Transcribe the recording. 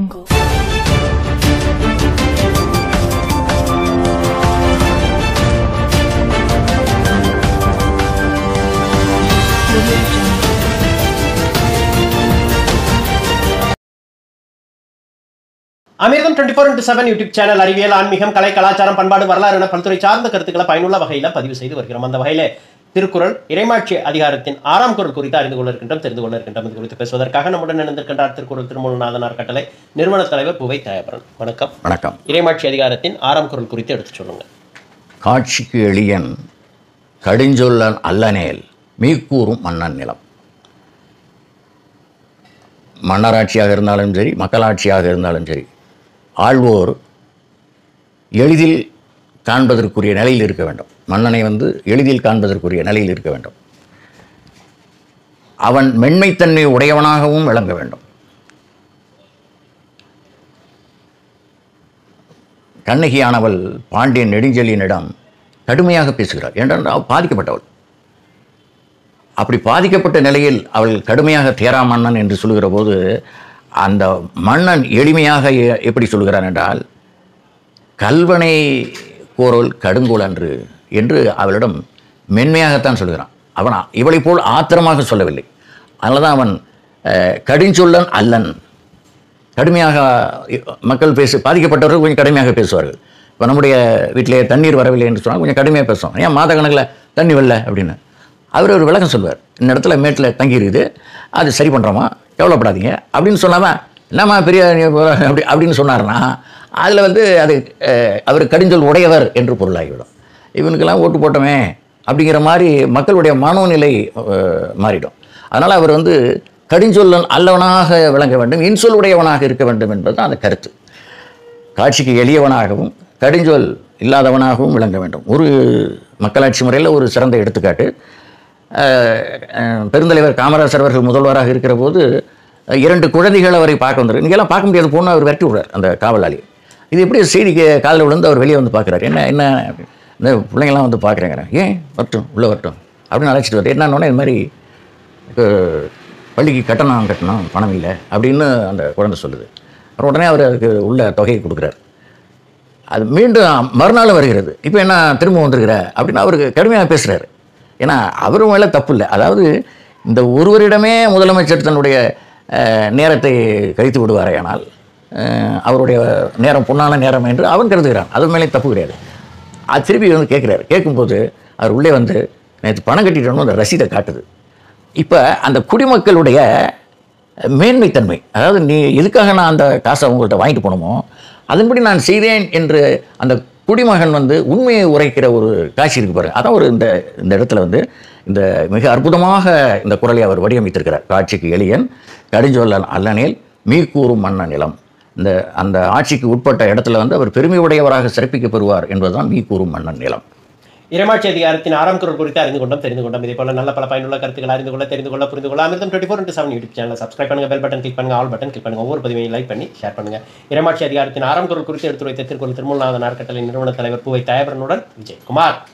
அமிர்தம் twenty four into seven YouTube channel அறிவியல் ஆன்மீகம் கலை கலாச்சாரம் பண்பாடு வரலாறு என பல்துறை சார்ந்த கருத்துக்களை பயனுள்ள வகையில் பதிவு செய்து வருகிறோம் அந்த வகையில திருக்குறள் இறைமாட்சி அதிகாரத்தின் ஆறாம் குரல் குறித்து அறிந்து கொள்ள இருக்கின்றோம் தெரிந்து கொள்ள இருக்கின்றோம் இது குறித்து பேசுவதற்காக நம்முடன் இணைந்திருக்கின்றார் திருக்குறள் திருமூலநாதனார் கட்டளை நிறுவன தலைவர் புவை தயாபரன் வணக்கம் வணக்கம் இறைமாட்சி அதிகாரத்தின் ஆறாம் குரல் குறித்து எடுத்து சொல்லுங்க காட்சிக்கு எளியன் கடிஞ்சொல்லன் அல்லனேல் மீக்கூறும் மன்னன் நிலம் மன்னராட்சியாக இருந்தாலும் சரி மக்களாட்சியாக இருந்தாலும் சரி ஆள்வோர் எளிதில் காண்பதற்குரிய நிலையில் இருக்க வேண்டும் மன்னனை வந்து எளிதில் காண்பதற்குரிய நிலையில் இருக்க வேண்டும் அவன் மென்மைத்தன்மை உடையவனாகவும் விளங்க வேண்டும் கண்ணகியானவள் பாண்டியன் நெடுஞ்செழியனிடம் கடுமையாக பேசுகிறாள் என்றால் அவள் பாதிக்கப்பட்டவள் அப்படி பாதிக்கப்பட்ட நிலையில் அவள் கடுமையாக தேரா மன்னன் என்று சொல்லுகிற போது அந்த மன்னன் எளிமையாக எ- எப்படி சொல்கிறான் என்றால் கல்வனை கோரல் கடுங்கோல் அன்று என்று அவளிடம் மென்மையாகத்தான் சொல்கிறான் அவன் இவளைப் போல் ஆத்திரமாக சொல்லவில்லை அதனால தான் அவன் அஹ், கடிஞ்சொல்லன் அல்லன் கடுமையாக மக்கள் பேசு பாதிக்கப்பட்டவர்கள் கொஞ்சம் கடுமையாக பேசுவார்கள் இப்போ நம்முடைய வீட்டிலே தண்ணீர் வரவில்லை என்று சொன்னால் கொஞ்சம் கடுமையாக பேசுவோம் ஏன் மாத கணக்கில் தண்ணி வரல அப்படின்னு அவர் ஒரு விளக்கம் சொல்வார் இந்த இடத்துல மேட்டில் தங்கி இருக்குது அது சரி பண்ணுறோமா கவலைப்படாதீங்க அப்படின்னு சொல்லாமல் என்னம்மா பெரிய நீ போற- அப்படி அப்படின்னு சொன்னார்னா அதில் வந்து அது அஹ், அவர் கடிஞ்சொல் உடையவர் என்று பொருளாகிவிடும் இவனுக்கெல்லாம் ஓட்டு போட்டோமே அப்படிங்கிற மாதிரி மக்களுடைய மனோநிலை அஹ், மாறிடும் அதனால் அவர் வந்து கடிஞ்சொல்லன் அல்லவனாக விளங்க வேண்டும் இன்சொல் உடையவனாக இருக்க வேண்டும் என்பது தான் அந்த கருத்து காட்சிக்கு எளியவனாகவும் கடிஞ்சொல் இல்லாதவனாகவும் விளங்க வேண்டும் ஒரு மக்களாட்சி முறையில் ஒரு சிறந்த எடுத்துக்காட்டு அஹ், அஹ், பெருந்தலைவர் காமராசர் அவர்கள் முதல்வராக இருக்கிற போது அஹ், இரண்டு குழந்தைகள் அவரை பார்க்க வந்தார் இங்கெல்லாம் பார்க்க முடியாத பொண்ணு அவர் விரட்டி விடுறார் அந்த காவலாளி இது எப்படி செய்திக்கு காலில் விழுந்து அவர் வெளியே வந்து பார்க்குறாரு என்ன என்ன இந்த பிள்ளைங்கள்லாம் வந்து பார்க்குறேங்கிறேன் ஏன் வரட்டும் உள்ளே வரட்டும் அப்படின்னு அழைச்சிட்டு வர்றாரு என்னன்னொன்னே இது மாதிரி அஹ், பள்ளிக்கு கட்டணம் கட்டணும் பணம் இல்லை அப்படின்னு அந்த குழந்தை சொல்லுது அப்புறம் உடனே அவர் அதுக்கு உள்ள தொகையை கொடுக்குறாரு அது மீண்டும் மறுநாள் வருகிறது இப்போ என்ன திரும்ப வந்திருக்கிற அப்படின்னு அவருக்கு கடுமையாக பேசுகிறாரு ஏன்னா அவரும் மேலே தப்பு இல்லை அதாவது இந்த ஒருவரிடமே முதலமைச்சர் தன்னுடைய அஹ், நேரத்தை கழித்து விடுவாரேயானால் அஹ், அவருடைய நேரம் பொன்னான நேரம் என்று அவன் கருதுகிறான் அது மேலே தப்பு கிடையாது அது திருப்பி வந்து கேட்குறாரு கேட்கும்போது அவர் உள்ளே வந்து நேற்று பணம் கட்டிட்டோன்னு அந்த ரசீதை காட்டுது இப்போ அந்த குடிமக்களுடைய மேன்மைத்தன்மை அதாவது நீ எதுக்காக நான் அந்த காசை உங்கள்கிட்ட வாங்கிட்டு போனோமோ அதன்படி நான் செய்தேன் என்று அந்த குடிமகன் வந்து உண்மையை உரைக்கிற ஒரு காட்சி இருக்கு பாருங்க அதான் ஒரு இந்த இந்த இடத்துல வந்து இந்த மிக அற்புதமாக இந்த குரலை அவர் வடிவமைத்திருக்கிறார் காட்சிக்கு எளியன் கடிஞ்சொல்லன் அல்லனில் மீக்கூறும் மன்ன நிலம் இந்த அந்த ஆட்சிக்கு உட்பட்ட இடத்துல வந்து அவர் பெருமை உடையவராக சிறப்பிக்கப்படுவார் என்பதுதான் மீக்கூறும் மன்னன் நிலம் இறைமாட்சி அதிகாரத்தின் ஆறாம் குரல் குறித்து அறிந்து கொண்டோம் தெரிந்து கொண்டோம் இதே போல நல்ல பல பயனுள்ள கருத்துக்கள் அறிந்து கொள்ள தெரிந்து கொள்ள புரிந்து கொள்ள Amirtham twenty four into seven YouTube channel subscribe பண்ணுங்க பெல் பட்டன் கிளிக் பண்ணுங்க ஆல் பட்டன் கிளிக் பண்ணுங்க ஒவ்வொரு பதிவையும் லைக் பண்ணி ஷேர் பண்ணுங்க இறைமாட்சி அதிகாரத்தின் ஆறாம் குரல் குறித்து எடுத்துரைத்த திருக்குறள் திருமூலநாதன் அறக்கட்டளை நிறுவன தலைவர் பூவை தயபரனுடன் விஜயகுமார்